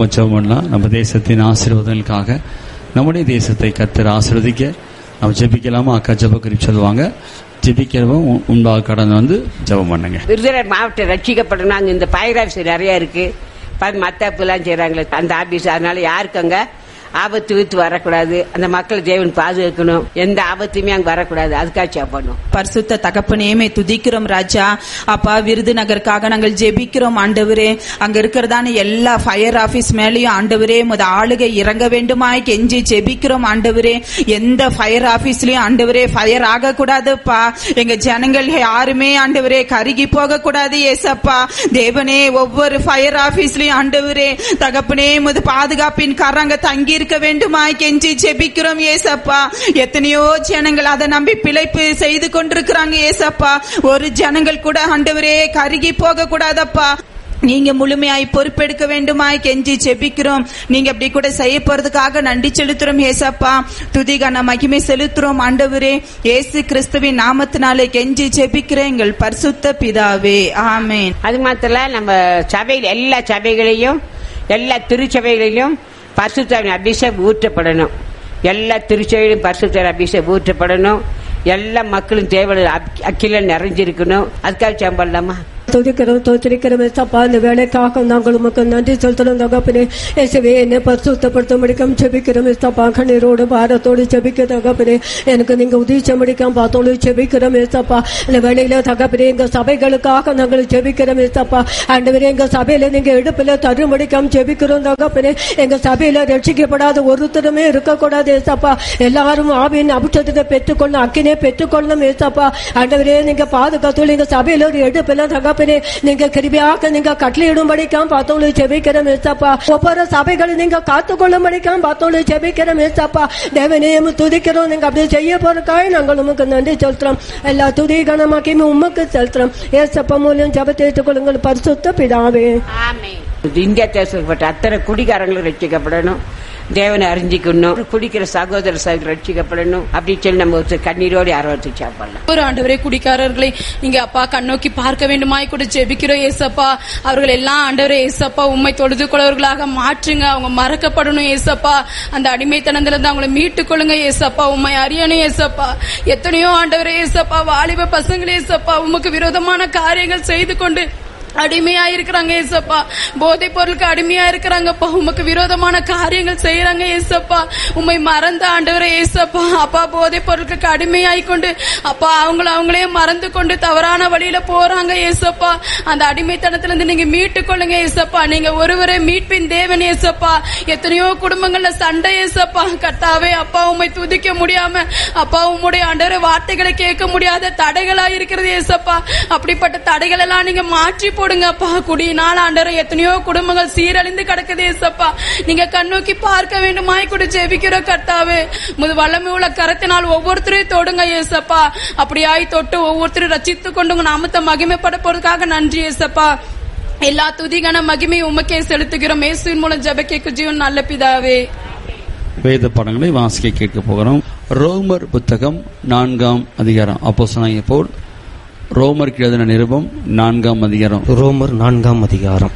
நம்ம ஜெபம் பண்ணலாம் நம்ம தேசத்தின் ஆசீர்வாதங்களுக்காக நம்முடைய தேசத்தை கத்தர் ஆசீர்வதிக்க நம்ம ஜெபிக்கலாமா அக்கா ஜெப குறிப்பு சொல்லுவாங்க ஜெபிக்கிறவங்க உ- உண்டாக கடந்து வந்து ஜெபம் பண்ணுங்க விருதுநகர் மாவட்டம் ரட்சிக்கப்படணும் அங்க இந்த ஃபயர் ஆஃபீஸ் நிறைய இருக்கு மத்தாப்புலாம் செய்றாங்களே அந்த ஆபீஸ் அதனால யாருக்கு அங்க ஆபத்து வித்து வரக்கூடாது அந்த மக்களை தேவன் பாதுகாக்கணும் எந்த ஆபத்துமே அங்க வரக்கூடாது அதுக்காக பண்ணும் பரிசுத்த தகப்பனேமே துதிக்கிறோம் ராஜா அப்பா விருதுநகருக்காக நாங்கள் ஜெபிக்கிறோம் ஆண்டவரே அங்க இருக்கிறதான எல்லா ஃபயர் ஆபீஸ் மேலயும் ஆண்டவரே முத ஆளுகை இறங்க வேண்டுமாய் கெஞ்சி ஜெபிக்கிறோம் ஆண்டவரே எந்த ஃபயர் ஆபீஸ்லயும் ஆண்டவரே ஃபயர் ஆக கூடாதுப்பா எங்க ஜனங்கள் யாருமே ஆண்டவரே கருகி போக கூடாது ஏசப்பா தேவனே ஒவ்வொரு ஃபயர் ஆபீஸ்லயும் ஆண்டவரே தகப்பனே முது பாதுகாப்பின் கரங்க தங்கி இருக்க வேண்டுமாய் கெஞ்சி ஜெபிக்கிறோம் ஏசப்பா எத்தனையோ ஜனங்கள் அதை நம்பி பிழைப்பு செய்து கொண்டிருக்கிறாங்க ஏசப்பா ஒரு ஜனங்கள் கூட ஆண்டவரே கருகி போக கூடாதப்பா நீங்க முழுமையாய் பொறுப்பெடுக்க வேண்டுமாய் கெஞ்சி செபிக்கிறோம் நீங்க அப்படி கூட செய்ய போறதுக்காக நன்றி செலுத்துறோம் ஏசப்பா துதிகான மகிமை செலுத்துறோம் ஆண்டவரே இயேசு கிறிஸ்துவின் நாமத்தினாலே கெஞ்சி செபிக்கிறேன் எங்கள் பரிசுத்த பிதாவே ஆமென் அது மாத்திரம் இல்ல, நம்ம சபையில் எல்லா சபைகளையும் எல்லா திருச்சபைகளிலும் பரிசுத்தாவின் அபிஷேகம் ஊற்றப்படணும் எல்லா திருச்சபையிலும் பரிசுத்தாவின் அபிஷேகம் ஊற்றப்படணும் எல்லா மக்களும் தேவை அக்கில நிறைஞ்சிருக்கணும் அதுக்காக சம்பளமா துதிக்கிறோம் தோற்றிருக்கிறோம் சப்பா இந்த வேலைக்காக நாங்கள் உமக்கு நன்றி செலுத்தணும் தகப்பனே இயேசுவே என்னை பரிசுத்தப்படுத்த முடிக்கும் ஜெபிக்கிறோம் சப்பா கண்ணீரோடு பாரத்தோடு ஜெபிக்க தகப்பனே எனக்கு நீங்க உதவிச்ச முடிக்கும் பார்த்தோடு ஜெபிக்கிறோம் சப்பா இந்த வேலையில தகப்பனே எங்க சபைகளுக்காக நாங்கள் ஜெபிக்கிறோம் சப்பா ஆண்டவரே எங்க சபையில நீங்க இடுப்புல தரு முடிக்கும் ஜெபிக்கிறோம் தகப்பனே எங்க சபையில ரட்சிக்கப்படாத ஒருத்தருமே இருக்கக்கூடாது ஏசப்பா எல்லாரும் ஆவியின் அபிஷேகத்தை பெற்றுக்கொள்ள அக்கினே பெற்றுக்கொள்ளணும் ஏசப்பா ஆண்டவரே நீங்க பாதுகாத்து எங்க சபையில ஒரு எடுப்பில தகப்பனே நீங்க கிருபியாக நீங்க கட்டளையிடும்படிக்காம் பார்த்தோம் ஜெபிக்கிறோம் ஏசப்பா ஒவ்வொரு சபைகளை நீங்க காத்துக்கொள்ளும்படிக்காம் பார்த்தோம் ஜெபிக்கிறோம் ஏசப்பா தேவனையும் துதிக்கிறோம் நீங்க அப்படி செய்ய போறதுக்காக நாங்கள் உமக்கு நன்றி செலுத்துறோம் எல்லா துதி கனமாக்கியும் உமக்கு செலுத்துறோம் ஏசப்பா மூலியம் ஜெபத்தை ஏற்றுக்கொள்ளுங்கள் பரிசுத்த பிதாவே இந்தியா தேசப்பட்ட அத்தனை குடிகாரங்களும் ரட்சிக்கப்படணும் தேவனை அறிஞ்சிக்கணும் குடிக்கிற சகோதர சகோதரர் ரட்சிக்கப்படணும் அப்படி சொல்லி நம்ம ஒரு கண்ணீரோடு யாரோத்து சாப்பிடலாம் ஒரு ஆண்டவரே குடிக்காரர்களை நீங்க அப்பா கண்ணோக்கி பார்க்க வேண்டுமாய் கூட ஜெபிக்கிறோம் ஏசப்பா அவர்கள் எல்லாம் ஆண்டவரே ஏசப்பா உண்மை தொழுது கொள்ளவர்களாக மாற்றுங்க அவங்க மறக்கப்படணும் ஏசப்பா அந்த அடிமைத்தனத்துல இருந்து அவங்களை மீட்டுக் கொள்ளுங்க ஏசப்பா உண்மை அறியணும் ஏசப்பா எத்தனையோ ஆண்டவரே ஏசப்பா வாலிப பசங்களே ஏசப்பா உமக்கு விரோதமான காரியங்கள் செய்து கொண்டு அடிமையா இருக்கிறாங்க ஏசப்பா போதை பொருளுக்கு அடிமையா இருக்கிறாங்கப்பா உமக்கு விரோதமான காரியங்கள் செய்யறாங்க ஏசப்பா உம்மை மறந்த ஆண்டவரே ஏசப்பா அப்பா போதை பொருளுக்கு அடிமையாய் கொண்டு அப்பா அவங்கள அவங்களே மறந்து கொண்டு தவறான வழியில போறாங்க ஏசப்பா அந்த அடிமைத்தனத்துல இருந்து நீங்க மீட்டுக் கொள்ளுங்க ஏசப்பா நீங்க ஒருவரே மீட்பின் தேவன் ஏசப்பா எத்தனையோ குடும்பங்கள்ல சண்டை ஏசப்பா கர்த்தாவே அப்பா உம்மை துதிக்க முடியாம அப்பா உம்முடைய ஆண்டவரே வார்த்தைகளை கேட்க முடியாத தடைகளா இருக்கிறது ஏசப்பா அப்படிப்பட்ட தடைகள் எல்லாம் நீங்க மாற்றி போடுங்கப்பா குடியினால் ஆண்டவரே எத்தனையோ குடும்பங்கள் சீரழிந்து கிடக்குது ஏசப்பா நீங்க கண்ணோக்கி பார்க்க வேண்டுமாய் கூட ஜெபிக்கிற கர்த்தாவே முது வல்லமை உள்ள கரத்தினால் ஒவ்வொருத்தரையும் தொடுங்க ஏசப்பா அப்படியாய் தொட்டு ஒவ்வொருத்தரும் ரச்சித்து கொண்டு உங்க நாமத்தை மகிமைப்பட போறதுக்காக நன்றி ஏசப்பா எல்லா துதிகன மகிமை உமக்கே செலுத்துகிறோம் இயேசுவின் மூலம் ஜெப கேட்க ஜீவன் நல்ல பிதாவே வேத பாடங்களை வாசிக்க கேட்க போகிறோம் ரோமர் புத்தகம் நான்காம் அதிகாரம் அப்போ போல் ரோமருக்கு எழுதின நிருபம் நான்காம் அதிகாரம் ரோமர் நான்காம் அதிகாரம்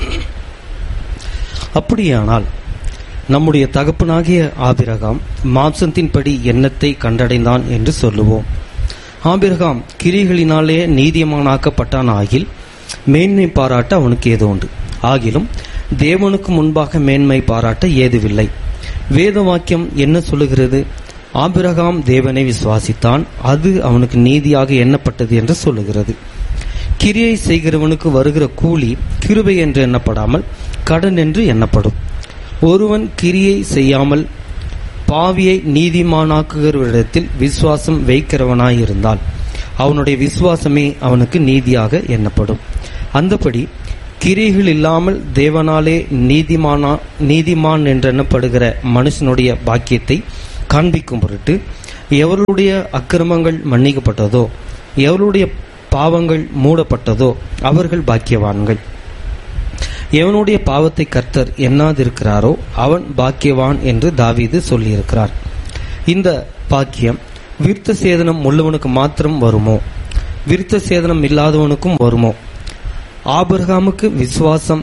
அப்படியானால் நம்முடைய தகப்பனாகிய ஆபிரகாம் மாம்சத்தின்படி எண்ணத்தை கண்டடைந்தான் என்று சொல்லுவோம் ஆபிரகாம் கிரிகளினாலே நீதிமானாக்கப்பட்டான் ஆகில் மேன்மை பாராட்ட அவனுக்கு ஏதோ உண்டு ஆகிலும் தேவனுக்கு முன்பாக மேன்மை பாராட்ட ஏதுவில்லை வேத வாக்கியம் என்ன சொல்லுகிறது ஆபிரகாம் தேவனை விசுவாசித்தான் அது அவனுக்கு நீதியாக எண்ணப்பட்டது என்று சொல்லுகிறது கிரியை செய்கிறவனுக்கு வருகிற கூலி கிருபை என்று எண்ணப்படாமல் கடன் என்று எண்ணப்படும் ஒருவன் கிரியை செய்யாமல் பாவியை நீதிமானாக்குகிறவரிடத்தில் விசுவாசம் வைக்கிறவனாயிருந்தால் அவனுடைய விசுவாசமே அவனுக்கு நீதியாக எண்ணப்படும் அந்தபடி கிரிகள் இல்லாமல் தேவனாலே நீதிமானா நீதிமான் என்றெண்ணப்படுகிற மனுஷனுடைய பாக்கியத்தை காண்பிக்கும் பொருட்டு எவர்களுடைய அக்கிரமங்கள் மன்னிக்கப்பட்டதோ எவருடைய பாவங்கள் மூடப்பட்டதோ அவர்கள் பாக்கியவான்கள் எவனுடைய பாவத்தை கர்த்தர் எண்ணாதிருக்கிறாரோ அவன் பாக்கியவான் என்று தாவீது சொல்லியிருக்கிறார் இந்த பாக்கியம் விருத்த சேதனம் உள்ளவனுக்கு மாத்திரம் வருமோ விருத்த சேதனம் இல்லாதவனுக்கும் வருமோ ஆபிரகாமுக்கு விசுவாசம்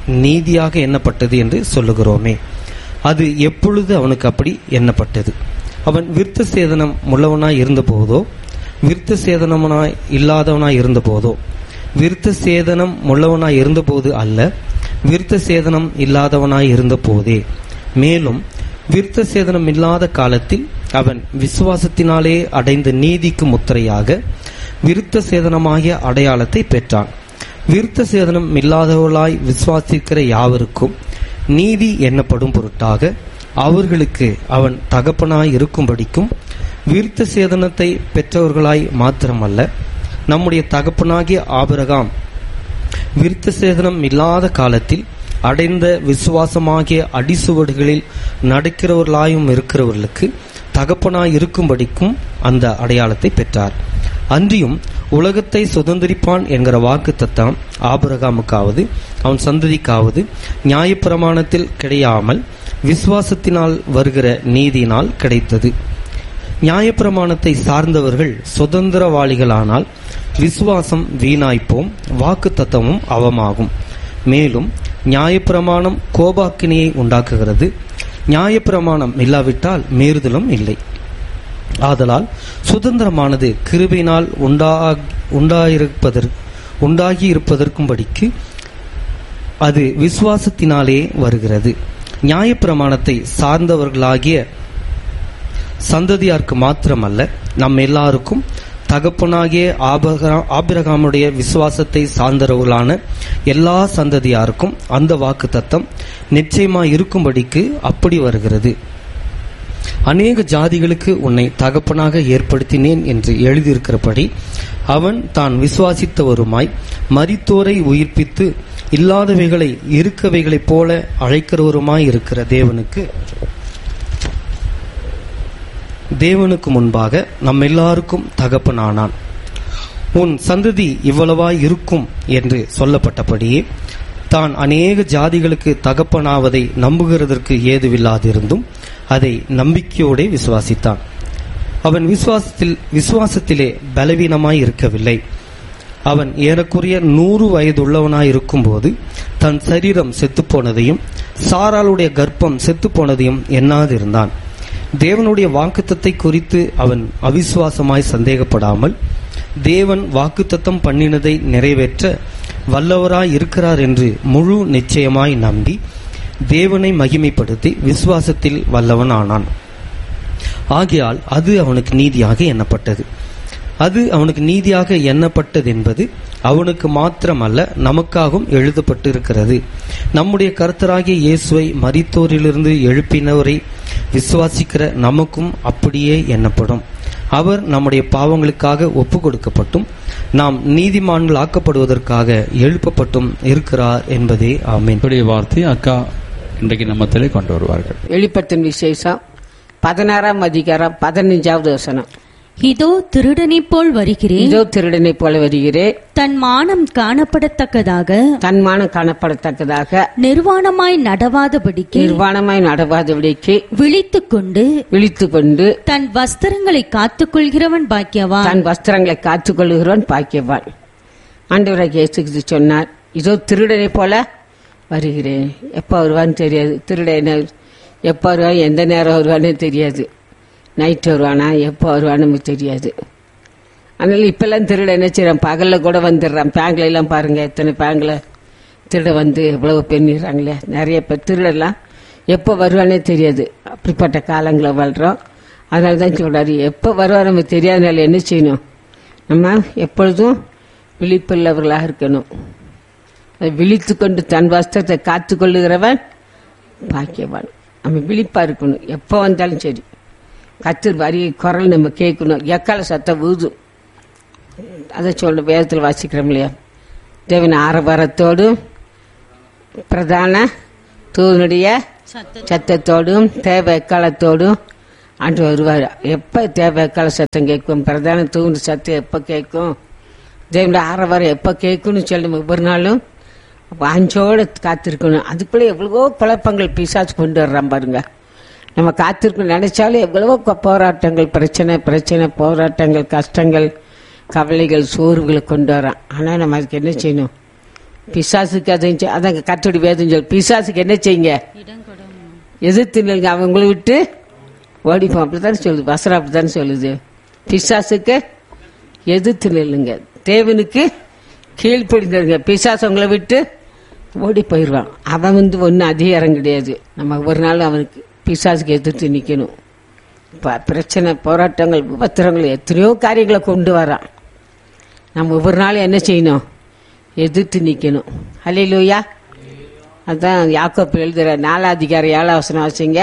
நீதியாக எண்ணப்பட்டது என்று சொல்லுகிறோமே அது எப்பொழுது அவனுக்கு அப்படி எண்ணப்பட்டது அவன் விருத்த சேதனம் உள்ளவனாய் இருந்தபோதோ விருத்த சேதனமனாய் இல்லாதவனாய் இருந்தபோதோ விருத்த சேதனம் உள்ளவனாய் இருந்தபோது அல்ல விருத்த சேதனம் இல்லாதவனாய் இருந்த போதே மேலும் விருத்த சேதனம் இல்லாத காலத்தில் அவன் விசுவாசத்தினாலே அடைந்த நீதிக்கு முத்திரையாக விருத்த சேதனமாகிய அடையாளத்தை பெற்றான் விருத்த சேதனம் இல்லாதவர்களாய் விசுவாசிக்கிற யாவருக்கும் நீதி எண்ணப்படும் பொருட்டாக அவர்களுக்கு அவன் தகப்பனாய் இருக்கும்படிக்கும் விருத்த சேதனத்தை பெற்றவர்களாய் மாத்திரமல்ல நம்முடைய தகப்பனாகிய ஆபிரகாம் விருத்த சேதனம் இல்லாத காலத்தில் அடைந்த விசுவாசமாகிய அடிசுவடுகளில் நடக்கிறவர்களாயும் இருக்கிறவர்களுக்கு தகப்பனாய் இருக்கும்படிக்கும் அந்த அடையாளத்தை பெற்றார் அன்றியும் உலகத்தை சுதந்திரிப்பான் என்கிற வாக்கு தத்தம் ஆபிரகாமுக்காவது அவன் சந்ததிக்காவது நியாயப்பிரமாணத்தில் கிடையாமல் விசுவாசத்தினால் வருகிற நீதியினால் கிடைத்தது நியாயப்பிரமாணத்தை சார்ந்தவர்கள் சுதந்திரவாளிகளானால் விசுவாசம் வீணாய்ப்போம் வாக்கு தத்தமும் அவமாகும் மேலும் நியாயப்பிரமாணம் கோபாக்கினியை உண்டாக்குகிறது நியாயப்பிரமாணம் இல்லாவிட்டால் மீறுதலும் இல்லை ஆதலால் சுதந்திரமானது கிருபையினால் உண்டா உண்டாயிருப்பதற்கு உண்டாகி இருப்பதற்கும்படிக்கு அது விசுவாசத்தினாலே வருகிறது நியாயப்பிரமாணத்தை சார்ந்தவர்களாகிய சந்ததியாருக்கு மாத்திரமல்ல நம் எல்லாருக்கும் தகப்பனாகிய ஆபகா- ஆபிரகாமுடைய விசுவாசத்தை சார்ந்தவர்களான எல்லா சந்ததியாருக்கும் அந்த வாக்கு தத்தம் நிச்சயமாய் இருக்கும்படிக்கு அப்படி வருகிறது அநேக ஜாதிகளுக்கு உன்னை தகப்பனாக ஏற்படுத்தினேன் என்று எழுதியிருக்கிறபடி அவன் தான் விசுவாசித்தவருமாய் மரித்தோரை உயிர்ப்பித்து இல்லாதவைகளை இருக்கவைகளைப் போல அழைக்கிறவருமாய் இருக்கிற தேவனுக்கு தேவனுக்கு முன்பாக நம் எல்லாருக்கும் தகப்பனானான் உன் சந்ததி இவ்வளவாய் இருக்கும் என்று சொல்லப்பட்டபடியே தான் அநேக ஜாதிகளுக்கு தகப்பனாவதை நம்புகிறதற்கு ஏதுவில்லாதிருந்தும் அதை நம்பிக்கையோடே விசுவாசித்தான் அவன் விசுவாசத்தில் விசுவாசத்திலே பலவீனமாய் இருக்கவில்லை அவன் ஏறக்குறைய நூறு வயதுள்ளவனாய் இருக்கும்போது தன் சரீரம் செத்துப்போனதையும் சாராளுடைய கர்ப்பம் செத்துப்போனதையும் எண்ணாதிருந்தான் தேவனுடைய வாக்குத்தத்தை குறித்து அவன் அவிசுவாசமாய் சந்தேகப்படாமல் தேவன் வாக்குத்தத்தம் பண்ணினதை நிறைவேற்ற வல்லவராய் இருக்கிறார் என்று முழு நிச்சயமாய் நம்பி தேவனை மகிமைப்படுத்தி விசுவாசத்தில் வல்லவன் ஆனான் ஆகையால் அது அவனுக்கு நீதியாக எண்ணப்பட்டது அது அவனுக்கு நீதியாக எண்ணப்பட்டது என்பது அவனுக்கு மாத்திரமல்ல நமக்காகவும் எழுதப்பட்டிருக்கிறது நம்முடைய கர்த்தராகிய இயேசுவை மரித்தோரிலிருந்து எழுப்பினவரை விசுவாசிக்கிற நமக்கும் அப்படியே எண்ணப்படும் அவர் நம்முடைய பாவங்களுக்காக ஒப்பு கொடுக்கப்பட்டும் நாம் நீதிமான்கள் ஆக்கப்படுவதற்காக எழுப்பப்பட்டும் இருக்கிறார் என்பதே ஆமென் இப்படிய வார்த்தை அக்கா இன்றைக்கு நம்மத்திலே கொண்டு வருவார்கள் வெளிப்படுத்தின விசேஷம் பதினாறாம் அதிகாரம் பதினஞ்சாவது வசனம் இதோ திருடனைப் போல் வருகிறேன் இதோ திருடனை போல வருகிறேன் தன் மானம் காணப்படத்தக்கதாக தன்மானம் காணப்படத்தக்கதாக நிர்வாணமாய் நடவாதபடிக்கு நிர்வாணமாய் நடவாதபடிக்கு விழித்துக் கொண்டு விழித்து கொண்டு தன் வஸ்திரங்களை காத்துக் கொள்கிறவன் பாக்கியவான் தன் வஸ்திரங்களை காத்துக் கொள்ளுகிறவன் பாக்கியவான் ஆண்டவராக இயேசு கிறிஸ்து சொன்னார் இதோ திருடனை போல வருகிறேன் எப்போ வருவான்னு தெரியாது திருடனை எப்போ வருவான் எந்த நேரம் வருவான்னு தெரியாது நைட் வருவானா எப்போ வருவான்னு நமக்கு தெரியாது அதனால இப்பெல்லாம் திருட என்ன செய்யறான் பகல்ல கூட வந்துடுறான் பேங்க்ல எல்லாம் பாருங்க எத்தனை பேங்க்ல திருட வந்து எவ்வளவு பெண்ணிடுறாங்களே நிறைய பேர் திருடெல்லாம் எப்போ வருவானே தெரியாது அப்படிப்பட்ட காலங்களை வாழ்றோம் அதனால தான் சொல்றாரு எப்போ வருவா நமக்கு தெரியாதனால என்ன செய்யணும் நம்ம எப்பொழுதும் விழிப்புள்ளவர்களாக இருக்கணும் அதை விழித்து கொண்டு தன் வஸ்திரத்தை காத்து கொள்ளுகிறவன் பாக்கியவான் நம்ம விழிப்பா இருக்கணும் எப்போ வந்தாலும் சரி கத்தர் வரி குரல் நம்ம கேட்கணும் எக்கால சத்தம் ஊதும் அதை சொல்ல வேதத்தில் வாசிக்கிறோம் இல்லையா தேவன் ஆரவாரத்தோடும் பிரதான தூதனுடைய சத்தத்தோடும் தேவ எக்காலத்தோடும் ஆண்டு வருவார் எப்போ தேவ எக்கால சத்தம் கேட்கும் பிரதான தூண்டு சத்தம் எப்போ கேட்கும் தேவனுடைய ஆரவாரம் எப்போ கேட்கும்னு சொல்லி ஒவ்வொரு நாளும் அஞ்சோடு காத்திருக்கணும் அதுக்குள்ளே எவ்வளவோ குழப்பங்கள் பிசாசு கொண்டு வர்றான் பாருங்க நம்ம காத்திருக்கணும் நினைச்சாலும் எவ்வளவோ கொ- போராட்டங்கள் பிரச்சனை பிரச்சனை போராட்டங்கள் கஷ்டங்கள் கவலைகள் சோர்வுகளை கொண்டு வரான் ஆனால் நம்ம அதுக்கு என்ன செய்யணும் பிசாசுக்கு அதை செய்- அதான் கத்தோடி வேதம் சொல் பிசாசுக்கு என்ன செய்யுங்க எதிர்த்து நில்லுங்க அவங்கள விட்டு ஓடிப்போம் அப்படித்தானே சொல்லுது வசனம் அப்படித்தானே சொல்லுது பிசாசுக்கு எதிர்த்து நில்லுங்க தேவனுக்கு கீழ்ப்படிந்துருங்க பிசாசு உங்களை விட்டு ஓடி போயிடுவான் அவன் வந்து ஒன்றும் அதிகாரம் கிடையாது நம்ம ஒரு நாள் அவனுக்கு பிசாசுக்கு எதிர்த்து நிற்கணும் ப- பிரச்சனை போராட்டங்கள் உபத்திரங்கள் எத்தனையோ காரியங்களை கொண்டு வரான் நம்ம ஒவ்வொரு நாளும் என்ன செய்யணும் எதிர்த்து நிற்கணும் ஹalleluya அதான் யாக்கோப் எழுதுற நாலாதிகாரம் ஏழாம் வசனம் வச்சுங்க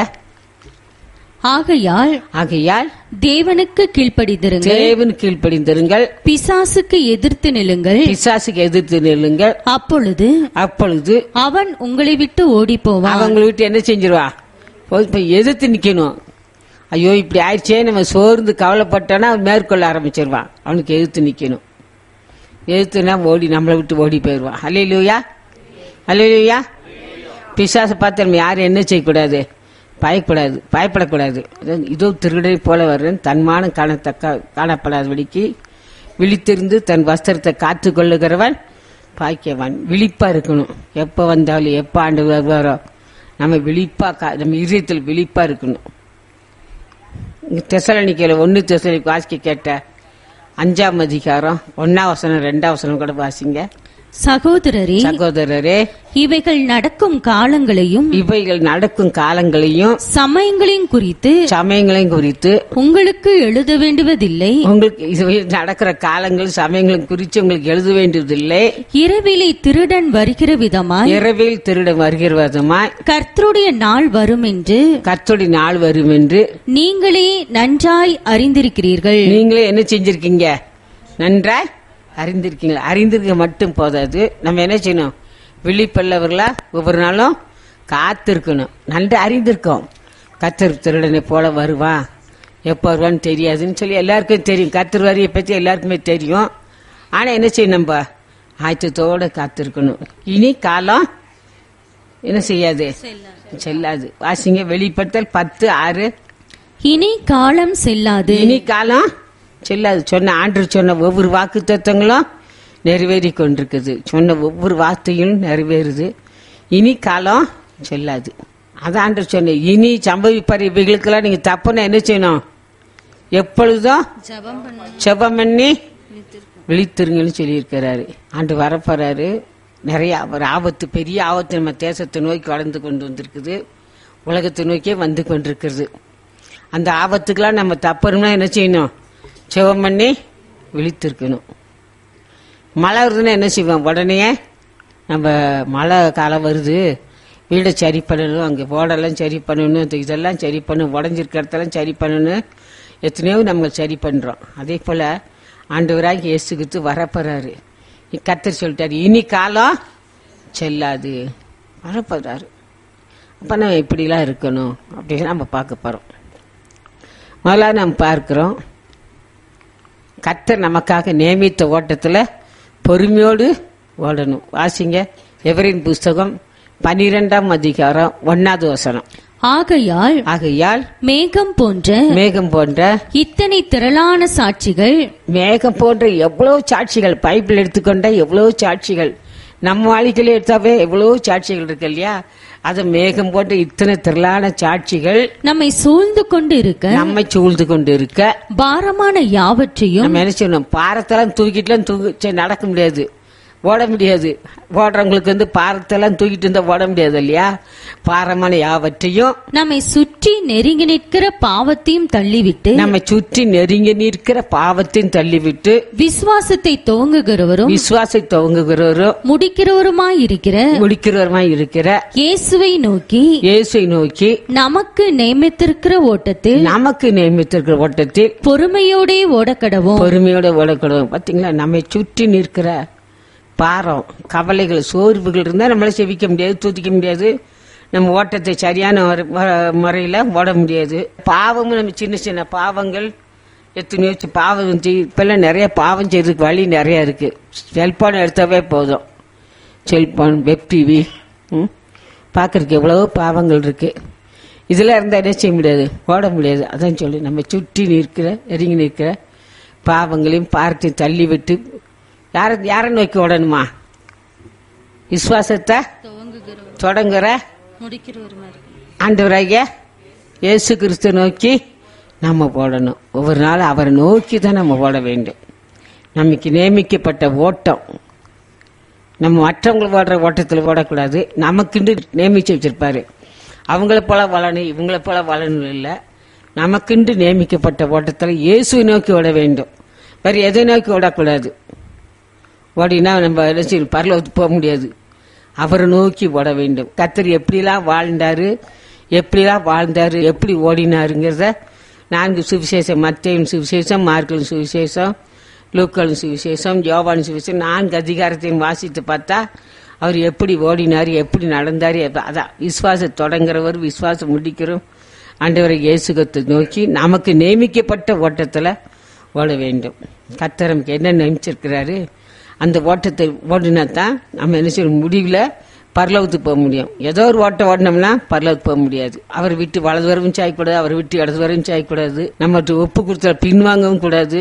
ஆகையால் ஆகையால் தேவனுக்கு கீழ்ப்படிந்திருங்கள் தேவன் கீழ்ப்படிந்திருங்கள் பிசாசுக்கு எதிர்த்து நில்லுங்கள் பிசாசுக்கு எதிர்த்து நில்லுங்கள் அப்பொழுது அப்பொழுது அவன் உங்களை விட்டு ஓடி போவான் அவங்களை விட்டு என்ன செஞ்சிருவா போய் இப்ப எதிர்த்து நிக்கணும் ஐயோ இப்படி ஆயிடுச்சே நம்ம சோர்ந்து கவலைப்பட்டோன்னா அவன் மேற்கொள்ள ஆரம்பிச்சிருவான் அவனுக்கு எதிர்த்து நிக்கணும் எதிர்த்துனா ஓடி நம்மளை விட்டு ஓடி போயிடுவான் அலையிலுயா அலையிலுயா பிசாசை பார்த்து நம்ம யாரும் என்ன செய்யக்கூடாது பயப்படாது பயப்படக்கூடாது அதான் இதோ திருடனை போல வர்றேன் தன்மானம் காணத்தக்க காணப்படாதபடிக்கு விழித்திருந்து தன் வஸ்திரத்தை காத்து கொள்ளுகிறவன் பாக்கியவான் விழிப்பா இருக்கணும் எப்ப வந்தாலும் எப்ப ஆண்டு வருவாரோ நம்ம விழிப்பா கா- நம்ம இதயத்தில் விழிப்பா இருக்கணும் தெசலனிக்கையில் ஒன்னு தெசலனிக்கு வாசிக்க கேட்ட அஞ்சாம் அதிகாரம் ஒன்னாம் வசனம் ரெண்டாம் வசனம் கூட வாசிங்க சகோதரரே சகோதரரே இவைகள் நடக்கும் காலங்களையும் இவைகள் நடக்கும் காலங்களையும் சமயங்களையும் குறித்து சமயங்களையும் குறித்து உங்களுக்கு எழுத வேண்டுவதில்லை உங்களுக்கு இது நடக்கிற காலங்கள் சமயங்களும் குறித்து உங்களுக்கு எழுத வேண்டியதில்லை இரவிலே திருடன் வருகிற விதமாய் இரவில் திருட வருகிறவதுமாய் கர்த்தருடைய நாள் வரும் என்று கர்த்தருடைய நாள் வரும் என்று நீங்களே நன்றாய் அறிந்திருக்கிறீர்கள் நீங்களே என்ன செஞ்சிருக்கீங்க நன்றாய் அறிந்திருக்கீங்களா அறிந்திருக்க மட்டும் போதாது நம்ம என்ன செய்யணும் விழிப்பல்லவர்களா ஒவ்வொரு நாளும் காத்திருக்கணும் நன்றி அறிந்திருக்கோம் கத்தர் திருடனை போல வருவான் எப்போ வருவான்னு தெரியாதுன்னு சொல்லி எல்லாருக்கும் தெரியும் கத்தர் வரியை பற்றி எல்லாருக்குமே தெரியும் ஆனா என்ன செய்யணும் நம்ம ஆயத்தத்தோட காத்திருக்கணும் இனி காலம் என்ன செய்யாது செல்லாது வாசிங்க வெளிப்படுத்தல் பத்து ஆறு இனி காலம் செல்லாது இனி காலம் செல்லாது சொன்ன ஆண்டு சொன்ன ஒவ்வொரு வாக்கு தத்துவங்களும் நிறைவேறி கொண்டிருக்குது சொன்ன ஒவ்வொரு வார்த்தையும் நிறைவேறுது இனி காலம் செல்லாது அதான் ஆண்டு சொன்ன இனி சம்பவிப்பார் இவைகளுக்கெல்லாம் நீங்க தப்புன்னா என்ன செய்யணும் எப்பொழுதும் செபம் பண்ணி விழித்திருங்கன்னு சொல்லியிருக்கிறாரு ஆண்டு வரப்போறாரு நிறைய ஒரு ஆபத்து பெரிய ஆபத்து நம்ம தேசத்தை நோக்கி வளர்ந்து கொண்டு வந்திருக்குது உலகத்தை நோக்கியே வந்து கொண்டிருக்கிறது அந்த ஆபத்துக்கெல்லாம் நம்ம தப்பணும்னா என்ன செய்யணும் செவம் பண்ணி விழித்திருக்கணும் மழை வருதுன்னா என்ன செய்வோம் உடனே நம்ம மழை காலம் வருது வீடை சரி பண்ணணும் அங்கே ஓடெல்லாம் சரி பண்ணணும் இந்த இதெல்லாம் சரி பண்ணணும் உடஞ்சிருக்க இடத்தெல்லாம் சரி பண்ணணும் எத்தனையோ நம்ம சரி பண்ணுறோம் அதே போல் ஆண்டவராகி இயேசுகிட்டு வரப்போறாரு கத்தர் சொல்லிட்டாரு இனி காலம் செல்லாது வரப்போறாரு அப்போ நம்ம இப்படிலாம் இருக்கணும் அப்படின்னு நம்ம பார்க்க போகிறோம் முதல்ல நம்ம பார்க்கிறோம் கர்த்தர் நமக்காக நியமித்த ஓட்டத்தில் பொறுமையோடு ஓடணும் வாசிங்க எவரின் புஸ்தகம் பனிரெண்டாம் அதிகாரம் ஒன்னாவது வசனம் ஆகையால் ஆகையால் மேகம் போன்ற மேகம் போன்ற இத்தனை திரளான சாட்சிகள் மேகம் போன்ற எவ்வளவு சாட்சிகள் பைபிள் எடுத்துக்கொண்டா எவ்வளவு சாட்சிகள் நம்ம வாழ்க்கையில எடுத்தாவே எவ்வளவு சாட்சிகள் இருக்கு இல்லையா அது மேகம் போன்ற இத்தனை திரளான சாட்சிகள் நம்மை சூழ்ந்து கொண்டு இருக்க நம்மை சூழ்ந்து கொண்டு இருக்க பாரமான யாவற்றையும் நம்ம என்ன செய்யணும் பாரத்தெல்லாம் தூக்கிட்டுலாம் தூக்கி சரி, நடக்க முடியாது ஓட முடியாது ஓடுறவங்களுக்கு வந்து பாரத்தெல்லாம் தூக்கிட்டு இருந்தா ஓட முடியாது இல்லையா பாரமான யாவற்றையும் நம்மை சுற்றி நெருங்கி நிற்கிற பாவத்தையும் தள்ளிவிட்டு நம்ம சுற்றி நெருங்கி நிற்கிற பாவத்தையும் தள்ளிவிட்டு விசுவாசத்தை துவங்குகிறவரும் விசுவாசை துவங்குகிறவரும் முடிக்கிறவருமாயிருக்கிற முடிக்கிறவருமாய் இருக்கிற இயேசுவை நோக்கி இயேசுவை நோக்கி நமக்கு நியமித்திருக்கிற ஓட்டத்தில் நமக்கு நியமித்திருக்கிற ஓட்டத்தில் பொறுமையோடே ஓடக்கடவோம் பொறுமையோட ஓடக்கூடாது பாத்தீங்களா நம்மை சுற்றி நிற்கிற பாரம் கவலைகள் சோர்வுகள் இருந்தா நம்மளால செவிக்க முடியாது தூத்திக்க முடியாது நம்ம ஓட்டத்தை சரியான முறை- முறை- முறையில ஓட முடியாது பாவமும் நம்ம சின்ன சின்ன பாவங்கள் எத்தனையோ சி- பாவம் செய்- இப்பெல்லாம் நிறைய பாவம் செய்யறதுக்கு வழி நிறைய இருக்கு செல்போன் எடுத்தாவே போதும் செல்போன் வெப் டிவி பார்க்கறதுக்கு எவ்வளவோ பாவங்கள் இருக்கு இதெல்லாம் இருந்தால் என்ன செய்ய முடியாது ஓட முடியாது அதான் சொல்லி நம்ம சுற்றி நிற்கிற நெருங்கி நிற்கிற பாவங்களையும் பார்த்து தள்ளி விட்டு யாரை யாரை நோக்கி ஓடணுமா விசுவாசத்தை தொடங்குற முடிக்கிறவருமா இருக்கு ஆண்டவராகிய இயேசு கிறிஸ்து நோக்கி நம்ம போடணும் ஒவ்வொரு நாள் அவரை நோக்கி தான் நம்ம போட வேண்டும் நமக்கு நியமிக்கப்பட்ட ஓட்டம் நம்ம மற்றவங்க ஓடுற ஓட்டத்தில் ஓடக்கூடாது நமக்குண்டு நியமிச்சு வச்சிருப்பாரு அவங்கள போல வளரணும் இவங்கள போல வளரணும் இல்லை நமக்குண்டு நியமிக்கப்பட்ட ஓட்டத்தில் இயேசுவை நோக்கி ஓட வேண்டும் வேற எதை நோக்கி ஓடக்கூடாது ஓடினா நம்ம என்ன செய்யணும் பரலோகத்துக்கு போக முடியாது அவரை நோக்கி ஓட வேண்டும் கத்தர் எப்படிலாம் வாழ்ந்தாரு எப்படிலாம் வாழ்ந்தாரு எப்படி ஓடினாருங்கிறத நான்கு சுவிசேஷம் மத்தேயின் சுவிசேஷம் மார்க்கலின் சுவிசேஷம் லூக்கலின் சுவிசேஷம் யோவான் சுவிசேஷம் நான்கு அதிகாரத்தையும் வாசித்து பார்த்தா அவர் எப்படி ஓடினார் எப்படி நடந்தார் எப்ப- அதான் விசுவாசம் தொடங்குறவர் விசுவாசம் முடிக்கிறோம் ஆண்டவரை இயேசுகத்தை நோக்கி நமக்கு நியமிக்கப்பட்ட ஓட்டத்தில் ஓட வேண்டும் கர்த்தர் நமக்கு என்ன நியமிச்சிருக்கிறாரு அந்த ஓட்டத்தை ஓடினா தான் நம்ம என்ன செய்யணும் முடிவில் பரலவத்துக்கு போக முடியும் ஏதோ ஒரு ஓட்டம் ஓடினோம்னா பரலவத்துக்கு போக முடியாது அவர் விட்டு வலது வரவும் சாயக்கூடாது அவர் விட்டு இடது வரவும் சாயக்கூடாது நம்ம ஒப்பு கொடுத்த பின்வாங்கவும் கூடாது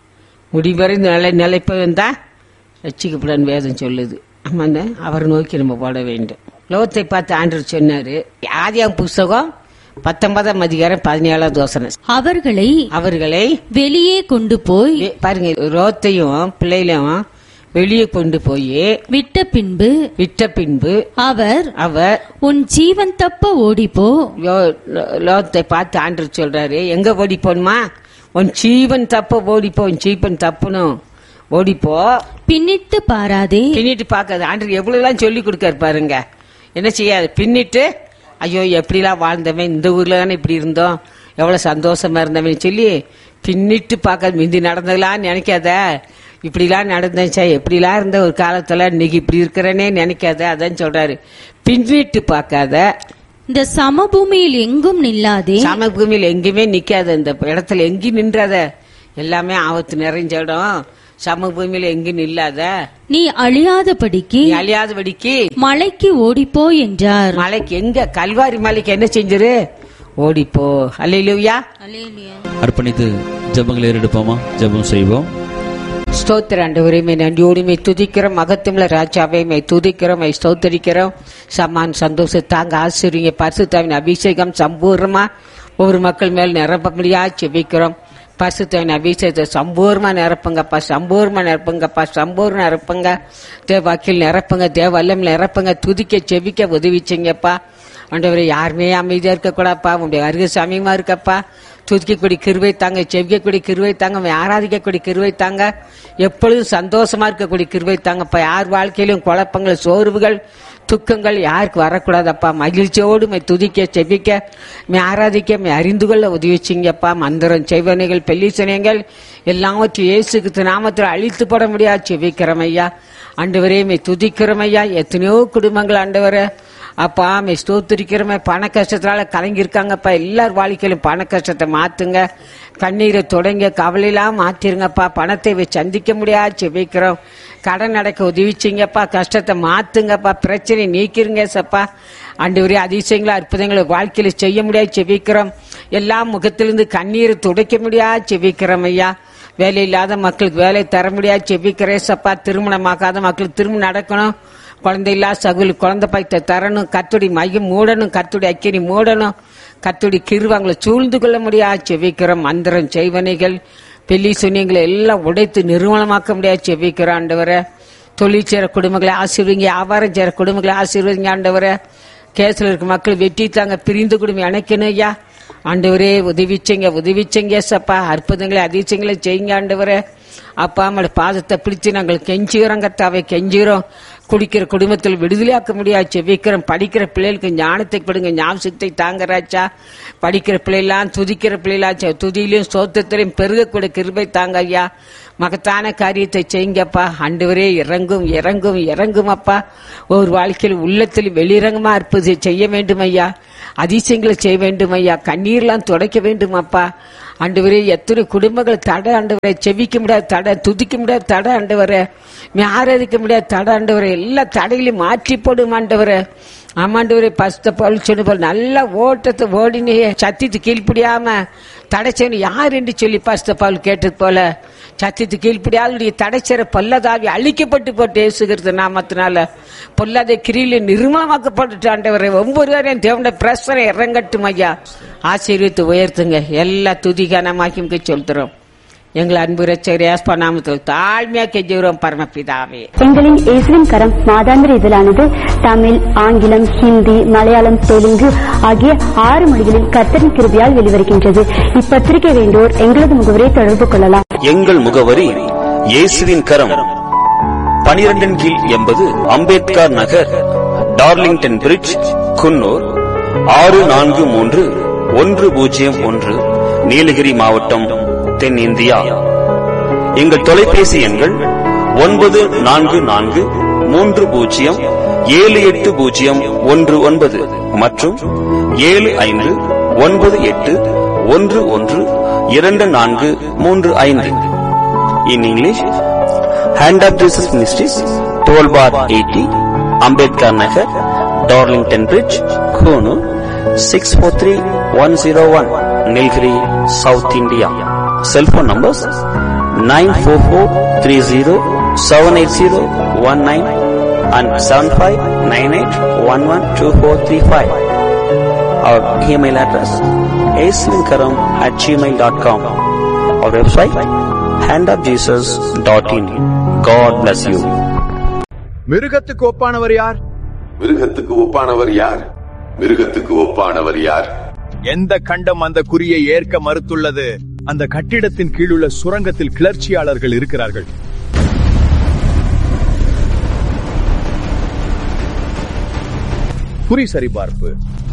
முடிவரை நிலை நிலைப்பவன் தான் ரட்சிக்கப்படான்னு வேதம் சொல்லுது ஆமாங்க அவரை நோக்கி நம்ம போட வேண்டும் லோகத்தை பார்த்து ஆண்டவர் சொன்னாரு ஆதியாம் புஸ்தகம் பத்தொன்பதாம் அதிகாரம் பதினேழாம் தோசனை அவர்களை அவர்களை வெளியே கொண்டு போய் வெ- பாருங்க ரோத்தையும் பிள்ளைகளையும் வெளியே கொண்டு போய் விட்ட பின்பு விட்ட பின்பு அவர் அவர் உன் ஜீவன் தப்ப ஓடிப்போ யோ- லோ- லோகத்தை பார்த்து ஆண்டவர் சொல்றாரு எங்க ஓடி போகணுமா உன் ஜீவன் தப்ப ஓடிப்போ உன் ஜீவன் தப்புனும் ஓடிப்போ பின்னிட்டு பாராதே பின்னிட்டு பார்க்காது ஆண்டவர் எவ்வளவு எல்லாம் சொல்லி கொடுக்காரு பாருங்க என்ன செய்யாது பின்னிட்டு ஐயோ எப்படிலாம் வாழ்ந்தவன் இந்த ஊர்ல தானே இப்படி இருந்தோம் எவ்வளவு சந்தோஷமா இருந்தவன் சொல்லி பின்னிட்டு பார்க்காது மிந்தி நடந்ததெல்லாம் நினைக்காத இப்படிலாம் நடந்துச்சா எப்படிலாம் இருந்த ஒரு காலத்துல இன்னைக்கு இப்படி இருக்கிறேனே நினைக்காத அதான் சொல்றாரு பின்னிட்டு பார்க்காத இந்த சமபூமியில் எங்கும் நில்லாதே சமபூமியில் எங்கேயுமே நிக்காத இந்த இடத்துல எங்கேயும் நின்றாத எல்லாமே ஆபத்து நிறைஞ்ச இடம் சமபூமியில எங்கேயும் நில்லாத நீ அழியாதபடிக்கு நீ அழியாதபடிக்கு மலைக்கு ஓடிப்போ என்றார் மலைக்கு எங்க கல்வாரி மலைக்கு என்ன செஞ்சிரு ஓடிப்போ அல்லையிலுயா அர்ப்பணித்து ஜெபங்களை ஏறெடுப்போமா ஜெபம் செய்வோம் ஸ்தோத்திர ஆண்டவரே மே நன்றியோடு மே துதிக்கிறோம் மகத்துவல ராஜாவே மே துதிக்கிறோம் மே ஸ்தோத்தரிக்கிறோம் சமான் சந்தோஷம் தாங்க ஆசிரியங்க பரிசுத்தாவின் அபிஷேகம் சம்பூர்ணமா ஒவ்வொரு மக்கள் மேல் நிரப்ப முடியா செபிக்கிறோம் பரிசுத்தாவின் அபிஷேகத்தை சம்பூர்ணமா நிரப்புங்கப்பா சம்பூர்ணமா நிரப்புங்கப்பா சம்பூர்ண நிரப்புங்க தேவாக்கில் நிரப்புங்க தேவ வல்லம் நிரப்புங்க துதிக்க செபிக்க உதவிச்சிங்கப்பா ஆண்டவரே யாருமே அமைதியா இருக்கக்கூடாப்பா உங்களுடைய அருக சமயமா இருக்கப்பா துதிக்கக்கூடிய கிருவை தாங்க செவிக்கக்கூடிய கிருவை தாங்க உம்மை ஆராதிக்கக்கூடிய கிருவை தாங்க எப்பொழுதும் சந்தோஷமா இருக்கக்கூடிய கிருவை தாங்கப்பா யார் வாழ்க்கையிலும் குழப்பங்கள் சோர்வுகள் துக்கங்கள் யாருக்கு வரக்கூடாதப்பா மகிழ்ச்சியோடு மை துதிக்க செபிக்க மே ஆராதிக்க மே அறிந்து கொள்ள உதவி செய்யுங்கப்பா மந்திரம் செய்வனைகள் பெல்லிசனைகள் எல்லாவற்றையும் இயேசுக்கு நாமத்தில் அழித்து போட முடியாது செபிக்கிறோம் ஐயா ஆண்டவரே மே துதிக்கிறோம் ஐயா எத்தனையோ குடும்பங்கள் ஆண்டவரே அப்பா மே ஸ்தோத்திரிக்கிறோமே பண கஷ்டத்தினால கலங்கியிருக்காங்கப்பா எல்லார் வாழ்க்கையிலும் பண கஷ்டத்தை மாத்துங்க கண்ணீரை தொடங்க கவலையெல்லாம் மாத்திருங்கப்பா பணத்தை வச்சு சந்திக்க முடியாது செபிக்கிறோம் கடன் அடைக்க உதவிச்சிங்கப்பா கஷ்டத்தை மாத்துங்கப்பா பிரச்சனை நீக்கிருங்க சப்பா ஆண்டவரே அதிசயங்களா அற்புதங்களை வாழ்க்கையில செய்ய முடியாது செபிக்கிறோம் எல்லா முகத்திலிருந்து கண்ணீரை துடைக்க முடியாது செபிக்கிறோம் ஐயா வேலை இல்லாத மக்களுக்கு வேலை தர முடியாது செபிக்கிறேன் சப்பா திருமணமாக்காத மக்களுக்கு திருமணம் நடக்கணும் குழந்தை இல்லா சகுல் குழந்தை பாய்த்த தரணும் கத்துடி மையம் மூடணும் கத்துடி அக்கினி மூடணும் கத்துடி கிருவாங்களை சூழ்ந்து கொள்ள முடியாது செவிக்கிறோம் மந்திரம் செய்வனைகள் பெல்லி சுனியங்களை எல்லாம் உடைத்து நிறுவனமாக்க முடியாது செவிக்கிறோம் ஆண்டவரை தொழில் செய்கிற குடும்பங்களை ஆசீர்வதிங்க வியாபாரம் செய்கிற குடும்பங்களை ஆசீர்வதிங்க ஆண்டவரை கேஸ்ல இருக்க மக்கள் வெட்டி தாங்க பிரிந்து குடும்பம் இணைக்கணும் ஐயா ஆண்டவரே உதவிச்சங்க உதவிச்சங்க சப்பா அற்புதங்களை அதிசயங்களை செய்யுங்க ஆண்டவரே அப்பா அம்மாவோட பாதத்தை பிடிச்சு நாங்கள் கெஞ்சுகிறோம் கத்தாவை கெஞ்சுகிறோம் குடிக்கிற குடும்பத்தில் விடுதலையாக்க முடியாது செவிக்கிறோம் படிக்கிற பிள்ளைகளுக்கு ஞானத்தை கொடுங்க ஞாபகத்தை தாங்கராச்சா படிக்கிற பிள்ளைலாம் துதிக்கிற பிள்ளைலாம் துதியிலையும் சோத்தத்திலையும் பெருகக்கூட கிருபை தாங்க ஐயா மகத்தான காரியத்தை செய்யுங்கப்பா ஆண்டவரே இறங்கும் இறங்கும் இறங்கும் அப்பா ஒரு வாழ்க்கையில் உள்ளத்தில் வெளியிறங்கமா இருப்பது செய்ய வேண்டும் ஐயா அதிசயங்களை செய்ய வேண்டும் ஐயா கண்ணீர்லாம் துடைக்க வேண்டும் அப்பா ஆண்டவரே எத்தனை குடும்பங்கள் தடை ஆண்டவரை செவிக்க முடியாது தடை துதிக்க முடியாது தடை ஆண்டவரை ஆராதிக்க முடியாது தடை ஆண்டவரை எல்லா தடைகளையும் மாற்றி போடும் ஆண்டவரை ஆமாண்டவரே பஸ்த போல் சொன்ன போல் நல்ல ஓட்டத்தை ஓடினே சத்தித்து கீழ்ப்படியாம தடைச்சவன் யார் என்று சொல்லி பாஸ்த பவுல் கேட்டது போல சத்தியத்து கீழ்ப்படியாளுடைய தடைச்சர பொல்லதாவி அழிக்கப்பட்டு போட்டு இயேசுகிறது நாமத்தினால பொல்லாத கிரியில நிர்மலமாக்கப்பட்டு ஆண்டவரை ஒவ்வொருவரையும் தேவனுடைய பிரசனை இறங்கட்டும் ஐயா ஆசீர்வித்து உயர்த்துங்க எல்லா துதிகானமாக்கி சொல்கிறோம் எங்களை அன்பு ரச்சகர் ஏஸ்பா நாமத்தில் தாழ்மையா கெஞ்சுகிறோம் பரமபிதாவே எங்களின் இயேசுவின் கரம் மாதாந்திர இதழானது தமிழ் ஆங்கிலம் ஹிந்தி மலையாளம் தெலுங்கு ஆகிய ஆறு மொழிகளில் கர்த்தரின் கிருபியால் வெளிவருகின்றது இப்பத்திரிகை வேண்டோர் எங்களது முகவரை தொடர்பு கொள்ளலாம் எங்கள் முகவரி இயேசுவின் கரம் பனிரெண்டின் கீழ் எண்பது அம்பேத்கர் நகர் டார்லிங்டன் பிரிட்ஜ் குன்னூர் ஆறு நான்கு மூன்று ஒன்று பூஜ்ஜியம் ஒன்று நீலகிரி மாவட்டம் தென்னிந்தியா எங்கள் தொலைபேசி எண்கள் ஒன்பது நான்கு நான்கு மூன்று பூஜ்ஜியம் ஏழு எட்டு பூஜ்ஜியம் ஒன்று ஒன்பது மற்றும் ஏழு ஐந்து ஒன்பது எட்டு ஒன்று ஒன்று இரண்டு நான்கு மூன்று ஐந்து in English hand of Jesus ministries twelve bar eighty Ambedkar Nagar Darlington bridge Coonoor six four three one zero one Nilgiri south India cellphone numbers nine four four three zero seven eight zero one nine and seven five nine eight one one two four three five our email address ஏஸ்லின்கரம் at Gmail dot com our website handofjesus.in god bless you மிருகத்துக்கு ஒப்பானவர் யார் மிருகத்துக்கு ஒப்பானவர் யார் மிருகத்துக்கு ஒப்பானவர் யார் எந்த கண்டம் அந்த குறியை ஏற்க மறுத்துள்ளது அந்த கட்டிடத்தின் கீழுள்ள சுரங்கத்தில் கிளர்ச்சியாளர்கள் இருக்கிறார்கள் குறி சரிபார்ப்பு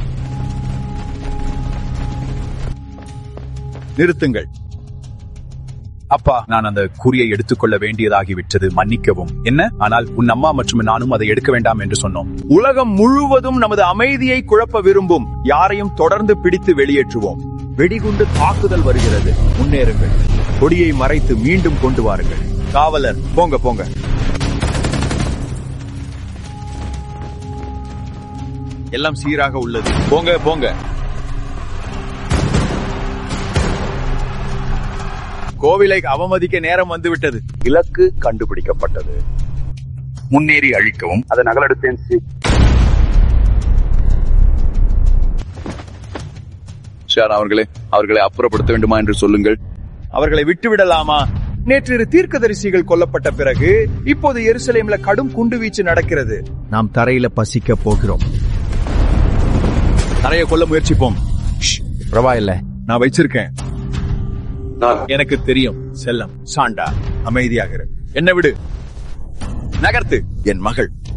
நிறுத்துங்கள் அப்பா நான் அந்த குறியை எடுத்துக்கொள்ள வேண்டியதாகிவிட்டது மன்னிக்கவும் என்ன ஆனால் உன் அம்மா மற்றும் நானும் அதை எடுக்க வேண்டாம் என்று சொன்னோம் உலகம் முழுவதும் நமது அமைதியை குழப்ப விரும்பும் யாரையும் தொடர்ந்து பிடித்து வெளியேற்றுவோம் வெடிகுண்டு தாக்குதல் வருகிறது முன்னேறுங்கள் கொடியை மறைத்து மீண்டும் கொண்டு வாருங்கள் காவலர் போங்க போங்க எல்லாம் சீராக உள்ளது போங்க போங்க கோவிலை அவமதிக்க நேரம் வந்துவிட்டது இலக்கு கண்டுபிடிக்கப்பட்டது முன்னேறி அழிக்கவும் அதை நகலெடுத்தேன் ஷார் அவர்களே அவர்களை அப்புறப்படுத்த வேண்டுமா என்று சொல்லுங்கள் அவர்களை விட்டுவிடலாமா நேற்று தீர்க்கதரிசிகள் கொல்லப்பட்ட பிறகு இப்போது எருசலேம்ல கடும் குண்டுவீச்சு நடக்கிறது நாம் தரையில பசிக்க போகிறோம் தரையை கொல்ல முயற்சிப்போம் ஷ், பரவாயில்ல நான் வச்சிருக்கேன் நான் எனக்கு தெரியும் செல்லம் சாண்டா அமைதியாக இரு. என்ன விடு நகர்த்து என் மகள்